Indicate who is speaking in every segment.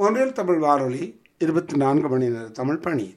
Speaker 1: ஒன்றில் தமிழ் வானொலி இருபத்தி நான்கு மணி நேர தமிழ் பணி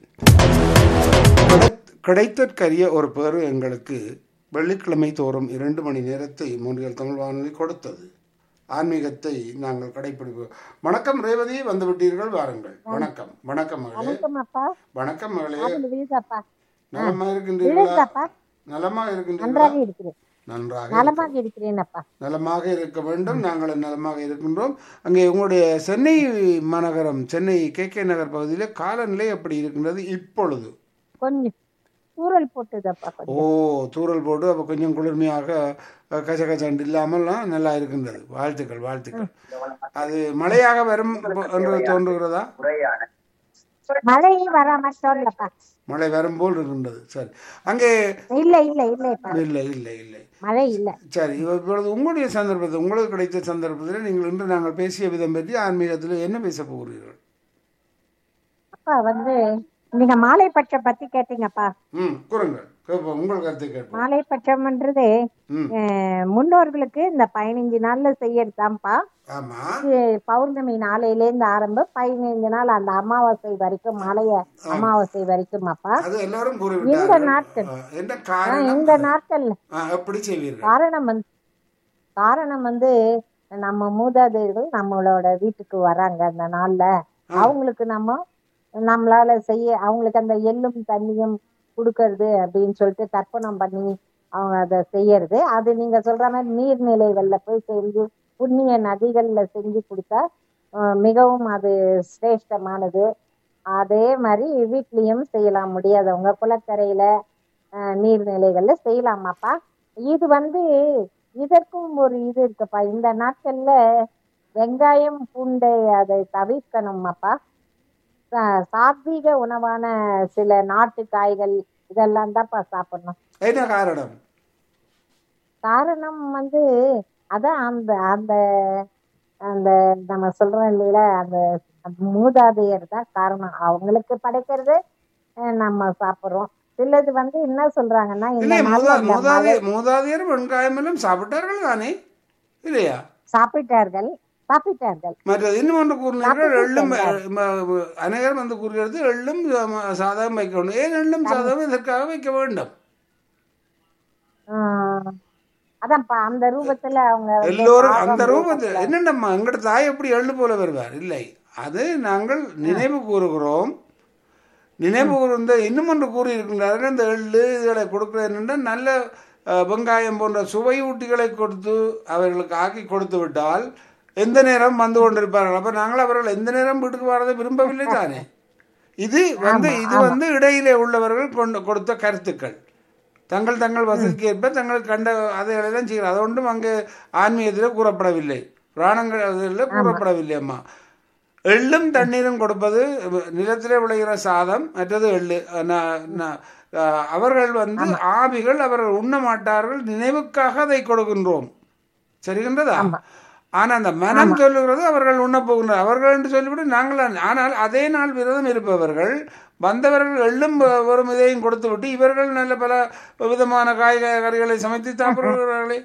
Speaker 1: கிடைத்- கிடைத்தற்கரிய ஒரு பேரு எங்களுக்கு வெள்ளிக்கிழமை தோறும் இரண்டு மணி நேரத்தை மூன்றில் தமிழ் வானொலி கொடுத்தது ஆன்மீகத்தை நாங்கள் கடைபிடிப்போம் வணக்கம் ரேவதி வந்து விட்டீர்கள் வாருங்கள் வணக்கம் வணக்கம் மகளே
Speaker 2: வணக்கம் அப்பா
Speaker 1: வணக்கம் மகளே
Speaker 2: அதுல விழுதாப்பா
Speaker 1: நலமா இருக்கின்றீர்களா
Speaker 2: விழுதாப்பா
Speaker 1: நலமா இருக்கின்றீர்களா
Speaker 2: நன்றாக இருக்கிறேன்
Speaker 1: நன்றாக
Speaker 2: நலமாக இருக்கிறேன் அப்பா
Speaker 1: நலமாக இருக்க வேண்டும் நாங்கள் நலமாக இருக்கின்றோம் அங்கே உங்களுடைய சென்னை மாநகரம் சென்னை கே கே நகர் பகுதியில் காலநிலை எப்படி இருக்கின்றது இப்பொழுது
Speaker 2: கொஞ்சம் தூரல் போட்டுதப்பா
Speaker 1: ஓ
Speaker 2: கொஞ்சம்
Speaker 1: தூறல் போட்டு அப்போ கொஞ்சம் குளிர்மையாக அஹ், கச கசண்டு இல்லாமல்லாம் நல்லா இருக்கின்றது வாழ்த்துக்கள் வாழ்த்துக்கள் அது மழையாக வரும் என்று தோன்றுகிறதா
Speaker 2: மழை வராம சொல்லப்பா
Speaker 1: மழை வரும் போல் இருக்கின்றது சரி அங்கே
Speaker 2: இல்ல இல்ல இல்லப்பா
Speaker 1: இல்லை இல்லை இல்லை
Speaker 2: மழை இல்ல
Speaker 1: சரி இப்பொழுது உங்களுடைய சந்தர்ப்பத்தில் உங்களுக்கு கிடைத்த சந்தர்ப்பத்தில் நீங்கள் இன்று நாங்கள் பேசிய விதம் பற்றி ஆன்மீகத்தில் என்ன பேச போகிறீர்கள்
Speaker 2: அப்பா வந்து நீங்க மாலை பட்சம் பத்தி கேட்டீங்கப்பா
Speaker 1: ம் கூறுங்கள் கேட்போம் உங்கள் கருத்தை கேட்போம்
Speaker 2: மாலை பட்சம்ன்றது
Speaker 1: ம்
Speaker 2: அஹ், முன்னோர்களுக்கு இந்த பதினஞ்சு நாள்ல செய்யறதுதான்ப்பா
Speaker 1: ஆமா
Speaker 2: இது பௌர்ணமி நாளையில இருந்து ஆரம்பம் பதினைந்து நாள் அந்த அமாவாசை வரைக்கும் மாலைய அமாவாசை வரைக்கும் அப்பா
Speaker 1: அது எல்லாரும்
Speaker 2: இந்த
Speaker 1: கூறிவிட்டார்கள்
Speaker 2: நாட்கள்
Speaker 1: ஆ, என்ன
Speaker 2: ஆஹ்,
Speaker 1: காரணம்
Speaker 2: இந்த நாட்கள்ல
Speaker 1: ஆ, எப்படி செய்வீர்கள்
Speaker 2: காரணம் வந்து காரணம் வந்து நம்ம மூதாதையர்கள் நம்மளோட வீட்டுக்கு வராங்க அந்த நாள்ல அவங்களுக்கு நம்ம நம்மளால செய்ய அவங்களுக்கு அந்த எள்ளும் தண்ணியும் கொடுக்கறது அப்படின்னு சொல்லிட்டு தர்ப்பணம் பண்ணி அவங்க அதை செய்யறது அது நீங்க சொல்ற மாதிரி நீர்நிலைகள்ல போய் செஞ்சு புண்ணிய நதிகள்ல செஞ்சு கொடுத்தா ஆஹ், மிகவும் அது சிரேஷ்டமானது அதே மாதிரி வீட்லயும் செய்யலாம் முடியாதவங்க குளக்கரையில ஆஹ், நீர்நிலைகள்ல செய்யலாமாப்பா இது வந்து இதற்கும் ஒரு இது இருக்குப்பா இந்த நாட்கள்ல வெங்காயம் பூண்டை அதை தவிர்க்கணுமாப்பா சா- சாத்வீக உணவான சில நாட்டு காய்கள் இதெல்லாம் தான்ப்பா சாப்பிடணும்
Speaker 1: என்ன காரணம்
Speaker 2: காரணம் வந்து அதான் அந்த அந்த அந்த நம்ம சொல்றோம் இல்லையா அந்த அந்த மூதாதையர் தான் காரணம் அவங்களுக்கு படைக்கிறது அஹ், நம்ம சாப்பிடுறோம் சிலது வந்து என்ன சொல்றாங்கன்னா இந்த
Speaker 1: இல்லை
Speaker 2: நாள்ல
Speaker 1: மூதா
Speaker 2: இந்த மழை
Speaker 1: மூதாதையர் மூதாதையர் வெங்காயம் எல்லாம் சாப்பிட்டார்கள் தானே இல்லையா
Speaker 2: சாப்பிட்டார்கள் சாப்பிட்டார்கள்
Speaker 1: மற்றது இன்னும் ஒன்று கூறினீர்கள் எள்ளும் ம- அநேகர் வந்து கூறுகிறது எள்ளும் ம- சாதம் வைக்க வேண்டும் ஏன் எள்ளும் சாதம் இதற்காக வைக்க வேண்டும்
Speaker 2: ஆஹ் அதான்ப்பா அந்த ரூபத்துல அவங்க வந்து
Speaker 1: எல்லோரும் அந்த
Speaker 2: சாதம்
Speaker 1: ரூபத்தில் என்னண்டம்மா எங்கட தாய் எப்படி எள்ளு போல வருவார் இல்லை அது நாங்கள் நினைவு கூறுகிறோம் நினைவு கூர்ந்த இன்னும் ஒன்று கூறியிருக்கின்றார்கள் இந்த எள்ளு இதுகளை கொடுக்குறது என்னென்னா நல்ல அஹ், வெங்காயம் போன்ற சுவையூட்டிகளை கொடுத்து அவர்களுக்கு ஆக்கி கொடுத்து விட்டால் எந்த நேரம் வந்து கொண்டிருப்பார்கள் அப்போ நாங்கள் அவர்கள் எந்த நேரம் வீட்டுக்கு வரதை விரும்பவில்லை தானே இது வந்து இது வந்து இடையிலே உள்ளவர்கள் கொண்டு கொடுத்த கருத்துக்கள் தங்கள் தங்கள் வசதிக்கு ஏற்ப தங்கள் கண்ட அதைகளை தான் செய்கிறார் அது ஒன்றும் அங்கே ஆன்மீகத்தில் கூறப்படவில்லை புராணங்கள் அதில் கூறப்படவில்லை அம்மா எள்ளும் தண்ணீரும் கொடுப்பது நிலத்திலே விளைகிற சாதம் மற்றது எள்ளு ந- ந- அஹ் அவர்கள் வந்து ஆவிகள் அவர்கள் உண்ண மாட்டார்கள் நினைவுக்காக அதை கொடுக்கின்றோம் சரிகின்றதா ஆனா அந்த மனம் சொல்லுகிறது அவர்கள் உண்ண போகின்றனர் அவர்கள் என்று சொல்லிவிட்டு நாங்கள் ஆனால் அதே நாள் விரதம் இருப்பவர்கள் வந்தவர்கள் எள்ளும் வ- வரும் இதையும் கொடுத்து விட்டு இவர்கள் நல்ல பல விதமான காய்கறிகளை சமைத்து சாப்பிடுகிறார்களே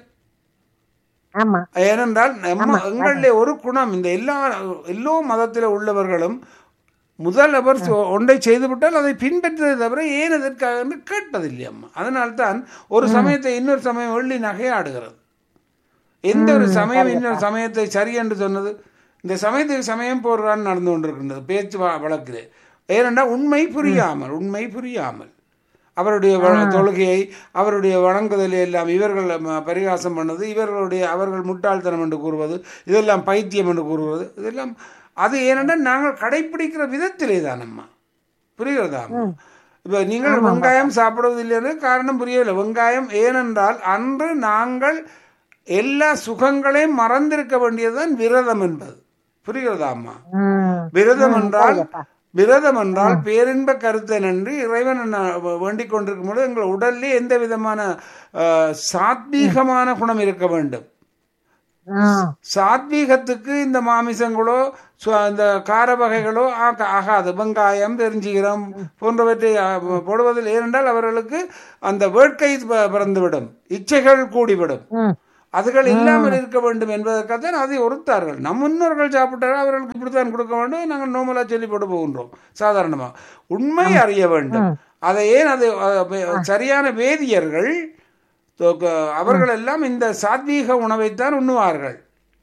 Speaker 2: ஆமா
Speaker 1: ஏனென்றால் நம்ம எங்களிலே ஒரு குணம் இந்த எல்லா எல்லோ மதத்தில் உள்ளவர்களும் முதல் அவர் சொ- ஒன்றை செய்துவிட்டால் அதை பின்பற்றதை தவிர ஏன் எதற்காக என்று கேட்பதில்லை அம்மா அதனால்தான் ஒரு சமயத்தை இன்னொரு சமயம் வெள்ளி நகையாடுகிறது எந்த ஒரு சமயம் இன்னொரு சமயத்தை சரி என்று சொன்னது இந்த சமயத்துக்கு சமயம் போடுறான்னு நடந்து கொண்டிருக்கின்றது பேச்சு வ- வழக்கிலே ஏனென்றால் உண்மை புரியாமல் உண்மை புரியாமல் அவருடைய வ- தொழுகையை அவருடைய வணங்குதலை எல்லாம் இவர்கள் ம- பரிகாசம் பண்ணது இவர்களுடைய அவர்கள் முட்டாள்தனம் என்று கூறுவது இதெல்லாம் பைத்தியம் என்று கூறுவது இதெல்லாம் அது ஏனென்றால் நாங்கள் கடைப்பிடிக்கிற விதத்திலே தானம்மா புரிகிறதா இப்போ நீங்கள் வெங்காயம் சாப்பிடுவதில்லை காரணம் புரியவில்லை வெங்காயம் ஏனென்றால் அன்று நாங்கள் எல்லா சுகங்களையும் மறந்திருக்க வேண்டியதுதான் விரதம் என்பது புரிகிறதா அம்மா
Speaker 2: உம்
Speaker 1: விரதம் என்றால் விரதம் என்றால் பேரின்ப கருத்தை நன்றி இறைவன் ந- வேண்டிக் கொண்டிருக்கும் பொழுது எங்கள் உடல்லே எந்த விதமான அஹ், சாத்வீகமான குணம் இருக்க வேண்டும்
Speaker 2: ஆஹ்
Speaker 1: சாத்வீகத்துக்கு இந்த மாமிசங்களோ சு- இந்த கார வகைகளோ ஆக- ஆகாது வெங்காயம் பெருஞ்சீரம் போன்றவற்றை ஆ, போடுவதில் ஏனென்றால் அவர்களுக்கு அந்த வேட்கை ப- பிறந்துவிடும் இச்சைகள் கூடிவிடும்
Speaker 2: உம்
Speaker 1: அதுகள் இல்லாமல் இருக்க வேண்டும் என்பதற்காகத்தான் அதை ஒருத்தார்கள் நம் முன்னோர்கள் சாப்பிட்டார்கள் அவர்களுக்கு இப்படித்தான் கொடுக்க வேண்டும் நாங்கள் நோமலாக சொல்லி போட்டு போகின்றோம் சாதாரணமாக உண்மை அறிய வேண்டும் அதை ஏன் அது அஹ், வே- சரியான வேதியர்கள் தொ- க- அவர்கள் எல்லாம் இந்த சாத்வீக உணவைத்தான் உண்ணுவார்கள்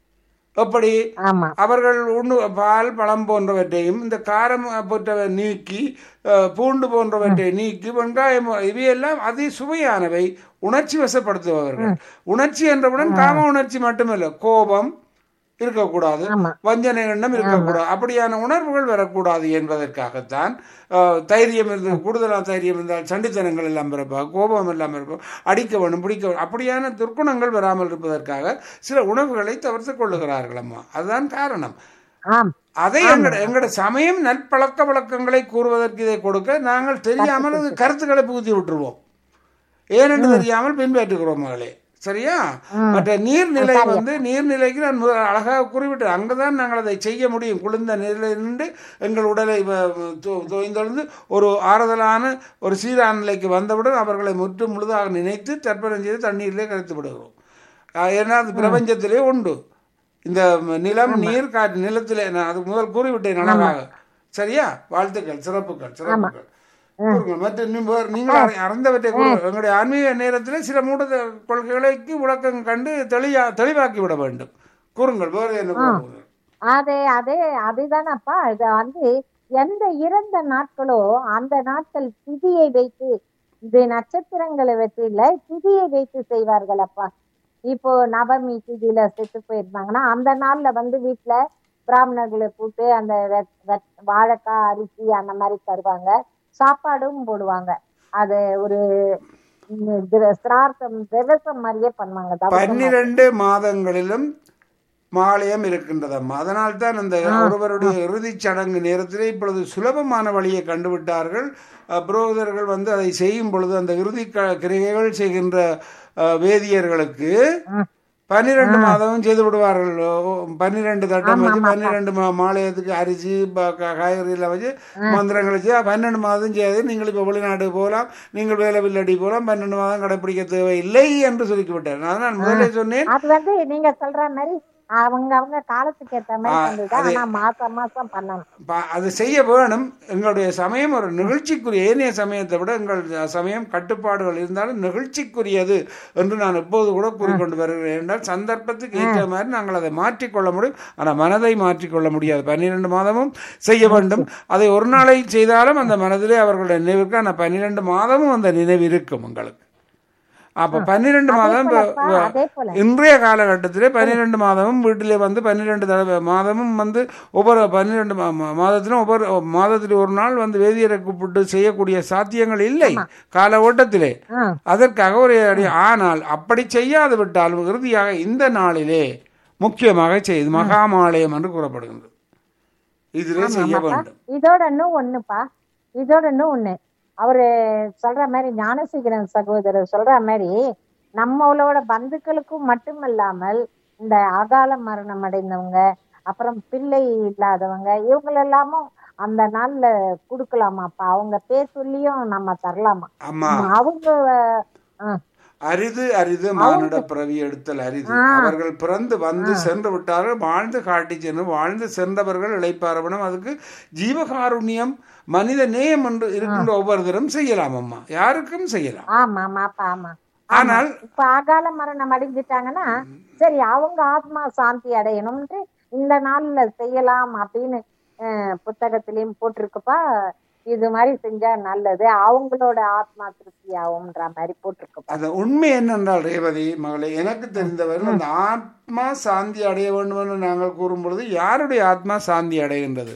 Speaker 1: எப்படி
Speaker 2: ஆமா
Speaker 1: அவர்கள் உண்ணு பால் பழம் போன்றவற்றையும் இந்த காரம் போன்றவை நீக்கி அஹ், பூண்டு போன்றவற்றை நீக்கி வெங்காயம் இவையெல்லாம் அதி சுவையானவை உணர்ச்சி வசப்படுத்துபவர்கள் உணர்ச்சி என்றவுடன் காம உணர்ச்சி மட்டுமல்ல கோபம் இருக்கக்கூடாது
Speaker 2: ஆமா.
Speaker 1: வஞ்சனை எண்ணம் இருக்கக்கூடாது அப்படியான உணர்வுகள் வரக்கூடாது என்பதற்காகத்தான் அஹ், தைரியம் இருந்து கூடுதலான தைரியம் இருந்தால் சண்டித்தனங்கள் எல்லாம் பிறப்பா கோபம் எல்லாம் இருப்போம் அடிக்க வேணும் பிடிக்க வேணும் அப்படியான துர்க்குணங்கள் வராமல் இருப்பதற்காக சில உணவுகளை தவிர்த்து கொள்ளுகிறார்கள் அம்மா அதுதான் காரணம்
Speaker 2: ஆம்
Speaker 1: அதை எங்கட எங்கட சமயம் நற்பழக்க வழக்கங்களை கூறுவதற்கு இதை கொடுக்க நாங்கள் தெரியாமல் அது கருத்துக்களை புகுத்தி விட்டுருவோம் ஏனென்று தெரியாமல் பின்பற்றுகிறோம் மகளே சரியா மற்ற நீர்நிலை வந்து நீர்நிலைக்கு நான் முதல் அழகாக குறிப்பிட்டேன் அங்குதான் நாங்கள் அதை செய்ய முடியும் குளிர்ந்த நிலையில் நின்று எங்கள் உடலை வ- வ- தொ- தொய்ந்தொழுந்து ஒரு ஆறுதலான ஒரு சீரான நிலைக்கு வந்தவுடன் அவர்களை முற்று முழுதாக நினைத்து தர்ப்பணம் செய்து தண்ணீரிலே கரைத்து விடுகிறோம் ஆஹ் ஏன்னா அது பிரபஞ்சத்திலே உண்டு இந்த நிலம் நீர் காற்று நிலத்திலே நான் அது முதல் கூறிவிட்டேன் அழகாக சரியா வாழ்த்துக்கள் சிறப்புகள் சிறப்புகள் கூறுங்கள் மற்ற நீ- வேறு நீங்கள் அறி- அறிந்தவற்றை கூறுங்கள் எங்களுடைய ஆன்மீக நேரத்தில் சில மூட கொள்கைகளுக்கு விளக்கம் கண்டு தெளியா தெளிவாக்கி விட வேண்டும் கூறுங்கள் வேறு என்ன கூறுங்கள்
Speaker 2: அது அது அதுதானப்பா இது வந்து எந்த இறந்த நாட்களோ அந்த நாட்கள் திதியை வைத்து இது நட்சத்திரங்களை வச்சு இல்ல திதியை வைத்து செய்வார்கள் அப்பா இப்போ நவமி திதியில செத்து போயிருந்தாங்கன்னா அந்த நாள்ல வந்து வீட்டுல பிராமணர்களை கூட்டு அந்த வெ- வெ- வாழைக்காய் அரிசி அந்த மாதிரி தருவாங்க சாப்பாடும் போடுவாங்க அது ஒரு ம், திர- சிரார்த்தம் திவசம் மாதிரியே பண்ணுவாங்க தவசம் மாதிரி.
Speaker 1: பன்னிரண்டு மாதங்களிலும் மாலயம் இருக்கின்றதம்மா அதனால் தான் அந்த ஒருவருடைய இறுதிச் சடங்கு நேரத்திலே இப்பொழுது சுலபமான வழியை கண்டுவிட்டார்கள் அஹ், புரோகிதர்கள் வந்து அதை செய்யும் பொழுது அந்த இறுதி க- கிரிகைகள் செய்கின்ற அஹ், வேதியர்களுக்கு
Speaker 2: ம்.
Speaker 1: பன்னிரண்டு மாதமும் செய்து விடுவார்கள் ஓ, பன்னிரண்டு தட்டம் வச்சு பன்னிரண்டு மா- மாலயத்துக்கு அரிசி ப- க- காய்கறியெல்லாம் வச்சு மந்திரங்கள் வச்சு பன்னெண்டு மாதம் செய்யாது நீங்கள் இப்போ வெளிநாடு போகலாம் நீங்கள் வேலை வில்லடி போகலாம் பன்னெண்டு மாதம் கடைப்பிடிக்க தேவையில்லை என்று சொல்லிவிட்டார் நான் நான் முதலே சொன்னேன்
Speaker 2: அது வந்து நீங்க சொல்ற மாதிரி அவங்க அவங்க காலத்துக்கு ஏத்த மாதிரி பண்ணிதான் ஆனா மாசம் மாசம் பண்ணணும்
Speaker 1: ப- அது செய்ய வேணும் எங்களுடைய சமயம் ஒரு நிகழ்ச்சிக்குரிய ஏனைய சமயத்தை விட எங்கள் சமயம் கட்டுப்பாடுகள் இருந்தாலும் நிகழ்ச்சிக்குரியது என்று நான் எப்போது கூட கூறிக்கொண்டு வருகிறேன் என்றால் சந்தர்ப்பத்துக்கு ஏற்ற மாதிரி நாங்கள் அதை மாற்றிக்கொள்ள முடியும் ஆனால் மனதை மாற்றிக்கொள்ள முடியாது பன்னிரெண்டு மாதமும் செய்ய வேண்டும் அதை ஒரு நாளை செய்தாலும் அந்த மனதிலே அவர்களுடைய நினைவுக்கு ஆனால் பன்னிரெண்டு மாதமும் அந்த நினைவு இருக்கும் உங்களுக்கு அப்ப பன்னிரெண்டு மாதம் இப்ப-
Speaker 2: போலப்பா, அதே போல
Speaker 1: இன்றைய காலகட்டத்திலே பன்னிரெண்டு மாதமும் வீட்டிலே வந்து பன்னிரெண்டு தடவை மாதமும் வந்து ஒவ்வொரு பன்னிரெண்டு மா- மா- மாதத்திலும் ஒவ்வொரு மாதத்தில் ஒரு நாள் வந்து வேதியரை கூப்பிட்டு செய்யக்கூடிய சாத்தியங்கள் இல்லை கால ஓட்டத்திலே
Speaker 2: ஆ,
Speaker 1: அதற்காக ஒரு அடி ஆனால் அப்படி செய்யாது விட்டால் இறுதியாக இந்த நாளிலே முக்கியமாக செய்து மகாமாலயம் என்று கூறப்படுகின்றது இதிலே செய்ய வேண்டும்
Speaker 2: இதோட இன்னும் ஒண்ணுப்பா இதோட இன்னும் ஒண்ணு அவரு சொல்ற மாதிரி ஞானசேகரன் சகோதரர் சொல்ற மாதிரி நம்மளோட பந்துக்களுக்கும் மட்டுமல்லாமல் இந்த அகால மரணம் அடைந்தவங்க அப்புறம் பிள்ளை இல்லாதவங்க இவங்களெல்லாமும் அந்த நாள்ல குடுக்கலாமாப்பா அவங்க பேர் சொல்லியும் நம்ம தரலாமா
Speaker 1: ஆமா
Speaker 2: அவங்க ஆ,
Speaker 1: அரிது அரிது மானுட பிறவி எடுத்தல் அரிது அவர்கள் பிறந்து வந்து சென்று விட்டார்கள் வாழ்ந்து காட்டி சென்று வாழ்ந்து சென்றவர்கள் இழைப்பாரவனும் அதுக்கு ஜீவகாருண்யம் மனித நேயம் என்று இருக்கின்ற ஒவ்வொருத்தரும் செய்யலாம் அம்மா யாருக்கும் செய்யலாம்
Speaker 2: ஆமா ஆமாப்பா ஆமா
Speaker 1: ஆனால்
Speaker 2: இப்ப அகால மரணம் அடைஞ்சிட்டாங்கன்னா சரி அவங்க ஆத்மா சாந்தி அடையணும்ட்டு இந்த நாள்ல செய்யலாம் அப்படின்னு அஹ், புத்தகத்திலயும் போட்டிருக்குப்பா இது மாதிரி செஞ்சா நல்லது அவங்களோட ஆத்மா திருப்தி ஆகும்ன்ற மாதிரி போட்டிருக்குப்பா
Speaker 1: அந்த உண்மை என்னென்றால் ரேவதி மகளே எனக்கு தெரிந்தவரை அந்த ஆத்மா சாந்தி அடைய வேண்டும் என்று நாங்கள் கூறும் பொழுது யாருடைய ஆத்மா சாந்தி அடைகின்றது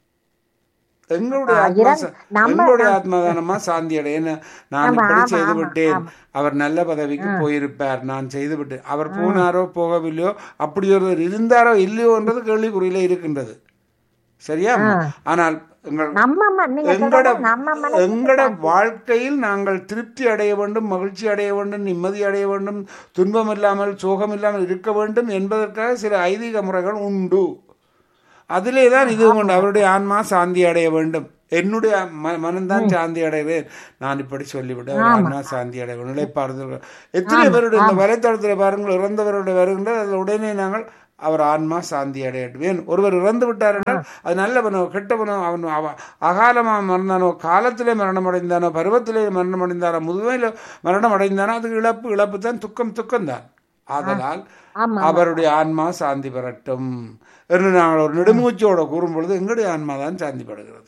Speaker 1: எங்களுடைய ஆத்மா சா-
Speaker 2: நம்ம-
Speaker 1: எங்களுடைய ஆத்மா தானம்மா சாந்தி அடைய என்ன நான்
Speaker 2: ஆமா,
Speaker 1: இப்படி
Speaker 2: ஆமா,
Speaker 1: செய்து
Speaker 2: ஆமா,
Speaker 1: விட்டேன்
Speaker 2: ஆமா.
Speaker 1: அவர் நல்ல பதவிக்கு போயிருப்பார் நான் செய்து விட்டேன் அவர் போனாரோ போகவில்லையோ அப்படி ஒருவர் இருந்தாரோ இல்லையோ என்றது கேள்விக்குறியில இருக்கின்றது சரியா ஆனால் எங்கள்
Speaker 2: நம்ம ம- நீங்க
Speaker 1: எங்கட
Speaker 2: சொல்றது நம்ம மனசுக்கு
Speaker 1: எங்கட வாழ்க்கையில் நாங்கள் திருப்தி அடைய வேண்டும் மகிழ்ச்சி அடைய வேண்டும் நிம்மதி அடைய வேண்டும் துன்பம் இல்லாமல் சோகம் இல்லாமல் இருக்க வேண்டும் என்பதற்காக சில ஐதீக முறைகள் உண்டு அதிலே தான் இது கொண்டு அவருடைய ஆன்மா சாந்தி அடைய வேண்டும் என்னுடைய ம- மனம்தான் சாந்தி அடைகிறேன் நான் இப்படி சொல்லிவிட்டு அவர் ஆன்மா சாந்தி அடைவேன் நிலைப்பாறுதல் எத்தனை பேருடைய இந்த வலைத்தளத்தில் பாருங்கள் இறந்தவருடைய வருகின்ற அதில் உடனே நாங்கள் அவர் ஆன்மா சாந்தி அடையட்டும் ஏன் ஒருவர் இறந்து விட்டார் என்றால் அது நல்லவனோ கெட்டவனோ அவன் அவ அகாலமாக மரணானோ காலத்திலே மரணம் அடைந்தானோ பருவத்திலே மரணம் அடைந்தானோ முதுமையில் மரணம் அடைந்தானோ அது இழப்பு இழப்பு தான் துக்கம் துக்கம் தான் ஆதலால்
Speaker 2: ஆமா
Speaker 1: அவருடைய ஆன்மா சாந்தி பெறட்டும் என்று நாங்கள் ஒரு நெடுமூச்சோட கூறும் பொழுது எங்களுடைய ஆன்மா தான் சாந்தி படுகிறது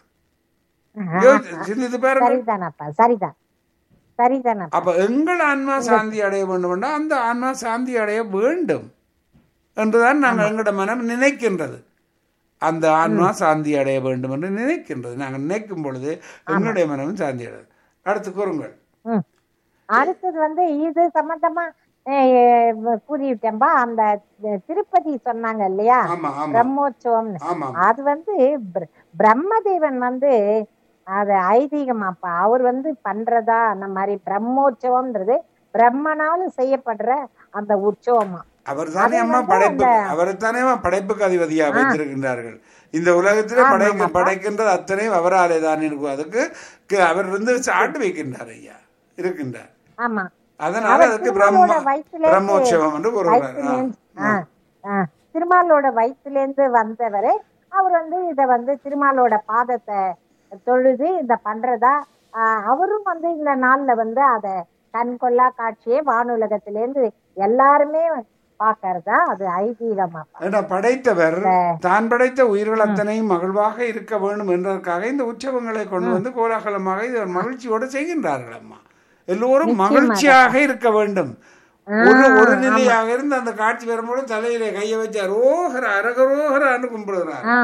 Speaker 1: யோசி- சிந்தித்து பாருங்கள்
Speaker 2: சரிதானப்பா சரிதான் சரிதானப்பா
Speaker 1: அப்ப எங்கள் ஆன்மா சாந்தி அடைய வேண்டும் என்றால் அந்த ஆன்மா சாந்தி அடைய வேண்டும் என்றுதான் நாங்கள் எங்களோட மனம் நினைக்கின்றது அந்த ஆன்மா சாந்தி அடைய வேண்டும் என்று நினைக்கின்றது நாங்கள் நினைக்கும் பொழுது எங்களுடைய மனமும் சாந்தி அடையாது அடுத்து கூறுங்கள்
Speaker 2: ம். அடுத்தது வந்து இது சம்பந்தமா அஹ், கூறிவிட்டேன்பா அந்த திருப்பதி சொன்னாங்க இல்லையா
Speaker 1: ஆமா ஆமா
Speaker 2: பிரம்மோற்சவம்னு
Speaker 1: ஆமா
Speaker 2: அது வந்து பிர- பிரம்மதேவன் வந்து அது ஐதீகமாப்பா அவர் வந்து பண்றதா அந்த மாதிரி பிரம்மோற்சவம்ன்றது பிரம்மனால செய்யப்படுற அந்த உற்சவமா
Speaker 1: அவர் தானே அம்மா படைப்பு அவர் தானே படைப்புக்கு அதிபதியா வைத்திருக்கின்றார்கள் இந்த உலகத்திலே படைக்க படைக்கின்றது அத்தனையும் அவராலே தான் இருக்கும் அதுக்கு கு- அவர் வந்து சாட்டு வைக்கின்றார் ஐயா இருக்கின்றார்
Speaker 2: ஆமா
Speaker 1: அதனால
Speaker 2: அவர்
Speaker 1: அதுக்கு
Speaker 2: திருமாலோட
Speaker 1: பிரம்ம
Speaker 2: வயிற்றிலே
Speaker 1: பிரம்மோற்சவம் என்று கூறுகிறார் ஆ.
Speaker 2: வயிற்றிலேந்து- ஆ, ஆ. திருமாலோட வயிற்றிலேருந்து வந்தவரு அவர் வந்து இத வந்து திருமாலோட பாதத்தை தொழுது இத பண்றதா ஆ, அவரும் வந்து இந்த நாள்ல வந்து அத கண்கொள்ளா காட்சியே வானுலகத்திலேருந்து எல்லாருமே பாக்கறதா அது ஐதீகமா
Speaker 1: ஏன்னா படைத்தவர் தான் படைத்த உயிர்கள் அத்தனையும் மகிழ்வாக இருக்க வேண்டும் என்பதற்காக இந்த உற்சவங்களை கொண்டு வந்து கோலாகலமாக இது ஒரு மகிழ்ச்சியோடு செய்கின்றார்கள் அம்மா எல்லோரும் மகிழ்ச்சியாக இருக்க வேண்டும் ஒரு ஒரு நிலையாக இருந்து அந்த காட்சி வரும்போது தலையில கையை வச்சு அரோகர அரகரோகரான்னு கும்பிடுகிறார்
Speaker 2: ஆ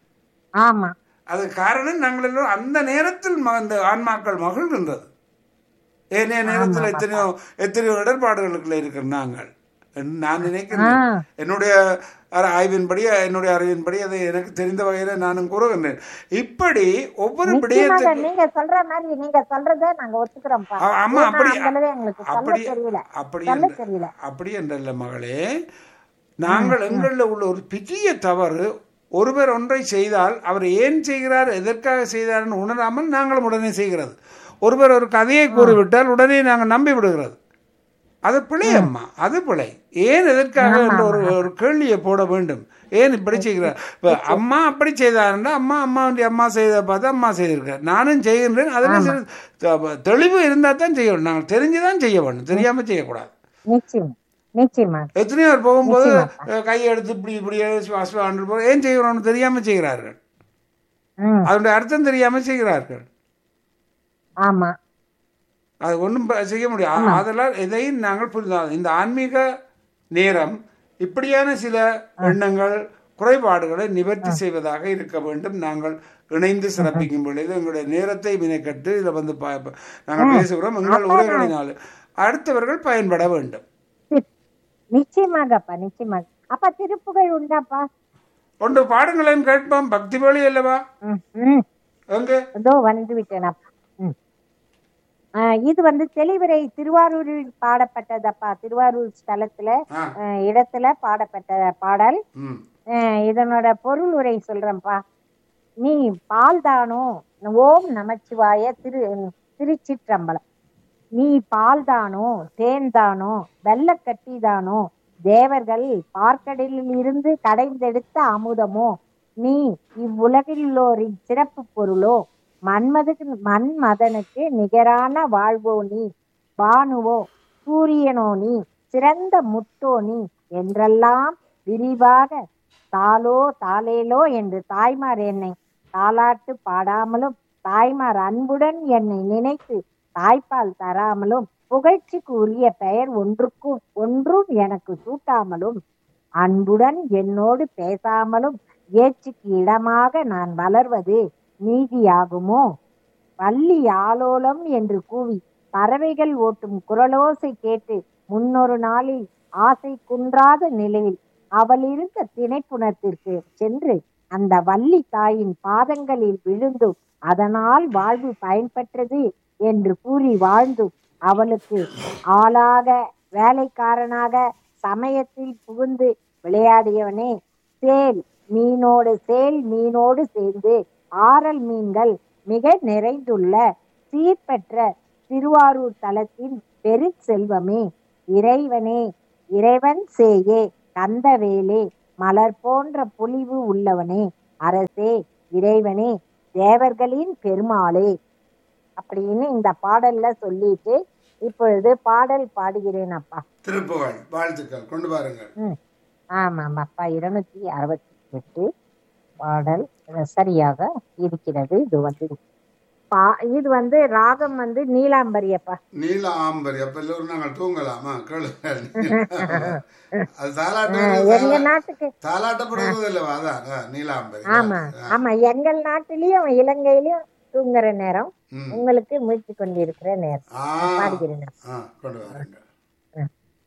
Speaker 2: ஆமா
Speaker 1: அது காரணம் நாங்கள் எல்லோரும் அந்த நேரத்தில் ம- அந்த ஆன்மாக்கள் மகிழ்கின்றது ஏனைய நேரத்தில் எத்தனையோ எத்தனையோ இடர்பாடுகளுக்குள்ள இருக்கிற நாங்கள் என்று நான் நினைக்கிறேன்
Speaker 2: ஆ.
Speaker 1: என்னுடைய அற- ஆய்வின்படி என்னுடைய அறிவின்படி அதை எனக்கு தெரிந்த வகையில நானும் கூறுகின்றேன் இப்படி ஒவ்வொரு
Speaker 2: நிச்சயமாக
Speaker 1: விடயத்துக்கு
Speaker 2: நீங்க சொல்ற மாதிரி நீங்க சொல்றத நாங்க ஒத்துக்கிறோம்ப்பா
Speaker 1: ஆ, ஆமா,
Speaker 2: ஏன்னா
Speaker 1: அப்படி-
Speaker 2: அந்த அளவு எங்களுக்கு சொல்ல
Speaker 1: அப்படி
Speaker 2: தெரியல
Speaker 1: அப்படி
Speaker 2: சொல்ல
Speaker 1: என்று-
Speaker 2: தெரியல
Speaker 1: அப்படி என்றல்ல மகளே நாங்கள் எங்களில் உள்ள ஒரு பெரிய தவறு ஒருவர் ஒன்றை செய்தால் அவர் ஏன் செய்கிறார் எதற்காக செய்தார்னு உணராமல் நாங்களும் உடனே செய்கிறது ஒருவர் ஒரு கதையை கூறிவிட்டால் உடனே நாங்கள் நம்பி விடுகிறது அது பிழை அம்மா அது பிழை ஏன் எதற்காக என்ற ஒரு ஒரு கேள்வியை போட வேண்டும் ஏன் இப்படி செய்கிறார் இப்போ அம்மா அப்படி செய்தாருன்னா அம்மா அம்மாவுடைய அம்மா செய்த பார்த்து அம்மா செய்திருக்கார் நானும் செய்கின்றேன் அதில் சில தெ- தெளிவு இருந்தால் தான் செய்யணும் நாங்கள் தெரிஞ்சு தான் செய்ய வேண்டும் தெரியாமல் செய்யக்கூடாது
Speaker 2: நிச்சயம் நிச்சயமா
Speaker 1: எத்தனையோ பேர் போகும்போது அஹ், கையை எடுத்து இப்படி இப்படி வாசுவாண்டு போகிற ஏன் செய்கிறோம்னு தெரியாமல் செய்கிறார்கள்
Speaker 2: ம்
Speaker 1: அதனுடைய அர்த்தம் தெரியாமல் செய்கிறார்கள்
Speaker 2: ஆமா
Speaker 1: அது ஒன்றும் செய்ய முடியாது அதெல்லாம் எதையும் நாங்கள் புரிந்து இந்த ஆன்மீக நேரம் இப்படியான சில எண்ணங்கள் குறைபாடுகளை நிவர்த்தி செய்வதாக இருக்க வேண்டும் நாங்கள் இணைந்து சிறப்பிக்கும் பொழுது எங்களுடைய நேரத்தை வினைக்கட்டு இதில் வந்து பா- ப- நாங்கள் பேசுகிறோம் எங்கள் உரைகளினால் அடுத்தவர்கள் பயன்பட வேண்டும்
Speaker 2: சி- நிச்சயமாகப்பா நிச்சயமாக அப்பா திருப்புகழ் உண்டாப்பா
Speaker 1: ஒன்று பாடுங்களேன் கேட்போம் பக்தி வழி அல்லவா
Speaker 2: ம், ம்.
Speaker 1: எங்கே
Speaker 2: இதோ வந்து விட்டேனப்பா ம். ஆ, இது வந்து தெளிவுரை திருவாரூரில் பாடப்பட்டதப்பா திருவாரூர் ஸ்தலத்துல
Speaker 1: ஆ
Speaker 2: ஆ, இடத்துல பாடப்பட்ட பாடல்
Speaker 1: ம்
Speaker 2: ஆ, இதனோட பொருள் உரை சொல்றேன்ப்பா நீ பால்தானோ ஓம் நமச்சிவாய திரு திருச்சிற்றம்பலம் நீ பால்தானோ தேன்தானோ வெள்ளக்கட்டிதானோ தேவர்கள் பார்க்கடலில் இருந்து கடைந்தெடுத்த அமுதமோ நீ இவ்வுலகிலுள்ளோரின் சிறப்பு பொருளோ மன்மதுக்கு மன்மதனுக்கு நிகரான வாழ்வோ நீ பானுவோ சூரியனோ நீ சிறந்த முத்தோ நீ என்றெல்லாம் விரிவாக தாளோ தாளேலோ என்று தாய்மார் என்னை தாலாட்டு பாடாமலும் தாய்மார் அன்புடன் என்னை நினைத்து தாய்ப்பால் தராமலும் புகழ்ச்சிக்கு உரிய பெயர் ஒன்றுக்கும் ஒன்றும் எனக்கு சூட்டாமலும் அன்புடன் என்னோடு பேசாமலும் ஏச்சுக்கு இடமாக நான் வளர்வது நீதியாகுமோ வள்ளி ஆலோலம் என்று கூவி பறவைகள் ஓட்டும் குரலோசை கேட்டு முன்னொரு நாளில் ஆசை குன்றாத நிலையில் அவள் இருந்த திணைப்புணத்திற்கு சென்று அந்த வள்ளி தாயின் பாதங்களில் விழுந்து அதனால் வாழ்வு பயன்பெற்றது என்று கூறி வாழ்ந்து அவளுக்கு ஆளாக வேலைக்காரனாக சமயத்தில் புகுந்து விளையாடியவனே சேல் மீனோடு சேல் மீனோடு சேர்ந்து ஆரல் மீன்கள் மிக நிறைந்துள்ள சீர்பெற்ற திருவாரூர் தலத்தின் பெரு செல்வமே இறைவனே இறைவன் சேயே கந்தவேலே மலர் போன்ற பொலிவு உள்ளவனே அரசே இறைவனே தேவர்களின் பெருமாளே அப்படின்னு இந்த பாடல்ல சொல்லிட்டு இப்பொழுது பாடல் பாடுகிறேன் அப்பா
Speaker 1: திருப்புகழ் வாழ்த்துக்கள் கொண்டு பாருங்கள்
Speaker 2: ம் ஆமாம் அப்பா இருநூத்தி அறுபத்தி எட்டு பாடல் அஹ், சரியாக இருக்கிறது இது வந்து பா இது வந்து ராகம் வந்து நீலாம்பரி அப்பா
Speaker 1: நீல ஆம்பரி அப்ப எல்லோரும் நாங்கள் தூங்கலாமா கேளுங்க அது தாலாட்டு
Speaker 2: எங்க நாட்டுக்கு
Speaker 1: தாலாட்டப்படுறது இல்லவா அதான் அதான், நீலாம்பரி
Speaker 2: ஆமா ஆமா எங்கள் நாட்டிலயும் இலங்கையிலயும் தூங்குற நேரம்
Speaker 1: ம்.
Speaker 2: உங்களுக்கு முயற்சி கொண்டிருக்கிற நேரம்
Speaker 1: ஆ
Speaker 2: பாடுகிறேன்
Speaker 1: ஆ கொண்டு வாருங்க